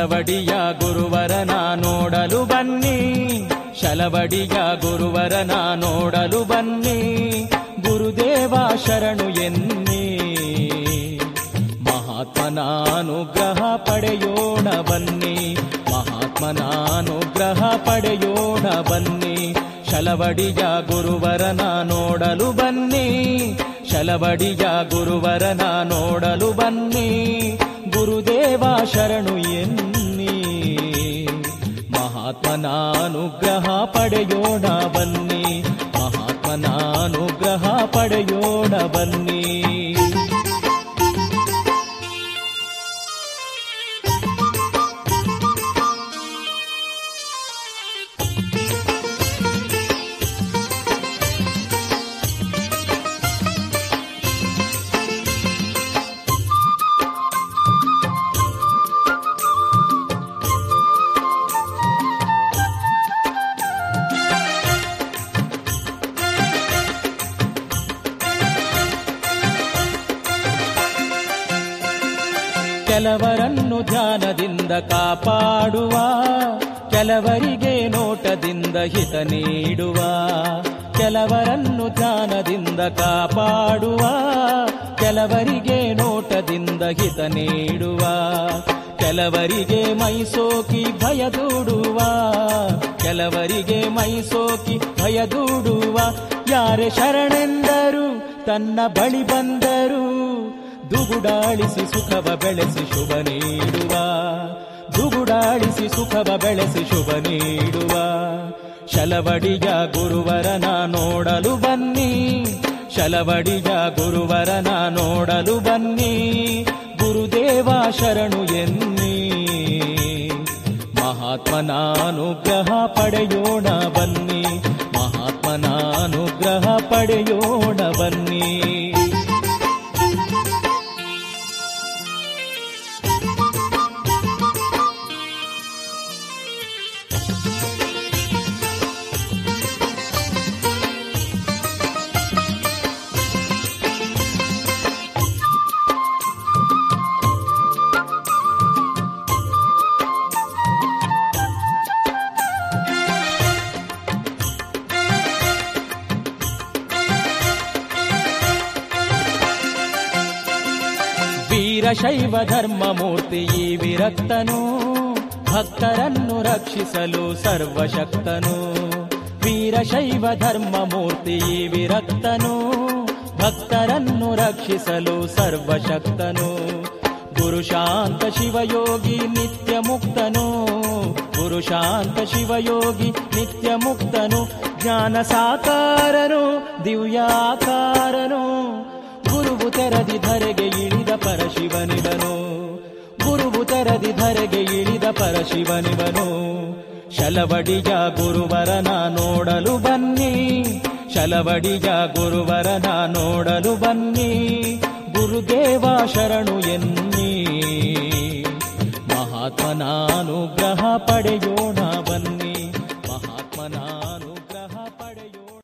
ಶಲವಡಿಯ ಗುರುವರನ ನೋಡಲು ಬನ್ನಿ ಶಲವಡಿಯ ಗುರುವರನ ನೋಡಲು ಬನ್ನಿ ಗುರುದೇವ ಶರಣು ಎನ್ನಿ ಮಹಾತ್ಮನ ಅನುಗ್ರಹ ಪಡೆಯೋಣ ಬನ್ನಿ ಮಹಾತ್ಮನ ಅನುಗ್ರಹ ಪಡೆಯೋಣ ಬನ್ನಿ ಶಲವಡಿಯ ಗುರುವರನ ನೋಡಲು ಬನ್ನಿ ಶಲವಡಿಯ ಗುರುವರನ ನೋಡಲು ಬನ್ನಿ ಗುರುದೇವ ಶರಣು ಎನ್ನಿ ಮಹಾತ್ಮನ ಅನುಗ್ರಹ ಪಡೆಯೋಣ ಬನ್ನಿ ಮಹಾತ್ಮನ ಅನುಗ್ರಹ ಪಡೆಯೋಣ ಬನ್ನಿ ಕೆಲವರನ್ನು ಧ್ಯಾನದಿಂದ ಕಾಪಾಡುವ ಕೆಲವರಿಗೆ ನೋಟದಿಂದ ಹಿತ ನೀಡುವ ಕೆಲವರನ್ನು ಧ್ಯಾನದಿಂದ ಕಾಪಾಡುವ ಕೆಲವರಿಗೆ ನೋಟದಿಂದ ಹಿತ ನೀಡುವ ಕೆಲವರಿಗೆ ಮೈಸೋಕಿ ಭಯದೂಡುವ ಕೆಲವರಿಗೆ ಮೈಸೋಕಿ ಭಯದೂಡುವ ಯಾರೇ ಶರಣೆಂದರು ತನ್ನ ಬಳಿ ಬಂದರು ದುಗುಡಾಳಿಸಿ ಸುಖವ ಬೆಳೆಸಿ ಶುಭ ನೀಡುವ ದುಗುಡಾಳಿಸಿ ಸುಖವ ಬೆಳೆಸಿ ಶುಭ ನೀಡುವ ಶಲವಡಿಯ ಗುರುವರನ ನೋಡಲು ಬನ್ನಿ ಶಲವಡಿಯ ಗುರುವರನ ನೋಡಲು ಬನ್ನಿ ಗುರುದೇವ ಶರಣು ಎನ್ನಿ ಮಹಾತ್ಮನ ಅನುಗ್ರಹ ಪಡೆಯೋಣ ಬನ್ನಿ ಮಹಾತ್ಮನ ಅನುಗ್ರಹ ಪಡೆಯೋಣ ಬನ್ನಿ ವೀರಶೈವ ಧರ್ಮ ಮೂರ್ತಿ ಈ ವಿರಕ್ತನು ಭಕ್ತರನ್ನು ರಕ್ಷಿಸಲು ಸರ್ವಶಕ್ತನು ವೀರಶೈವ ಧರ್ಮ ಮೂರ್ತಿ ಈ ವಿರಕ್ತನು ಭಕ್ತರನ್ನು ರಕ್ಷಿಸಲು ಸರ್ವಶಕ್ತನು ಗುರು ಶಾಂತ ಶಿವಯೋಗಿ ನಿತ್ಯ ಮುಕ್ತನು ಗುರು ಶಾಂತ ಶಿವಯೋಗಿ ನಿತ್ಯ ಮುಕ್ತನು ಜ್ಞಾನ ಸಾಕಾರನು ದಿವ್ಯಾಕಾರನು ಗುರುವು ತೆರದಿ ಧರೆಗೆ ಇಳಿದ ಪರಶಿವನಿವನು ಗುರುವು ತೆರದಿ ಧರೆಗೆ ಇಳಿದ ಪರಶಿವನಿವನು ಶಲವಡಿಯ ಗುರುವರನ ನೋಡಲು ಬನ್ನಿ ಶಲವಡಿಯ ಗುರುವರನ ನೋಡಲು ಬನ್ನಿ ಗುರುದೇವ ಶರಣು ಎನ್ನಿ ಮಹಾತ್ಮನ ಅನುಗ್ರಹ ಪಡೆಯೋಣ ಬನ್ನಿ ಮಹಾತ್ಮನ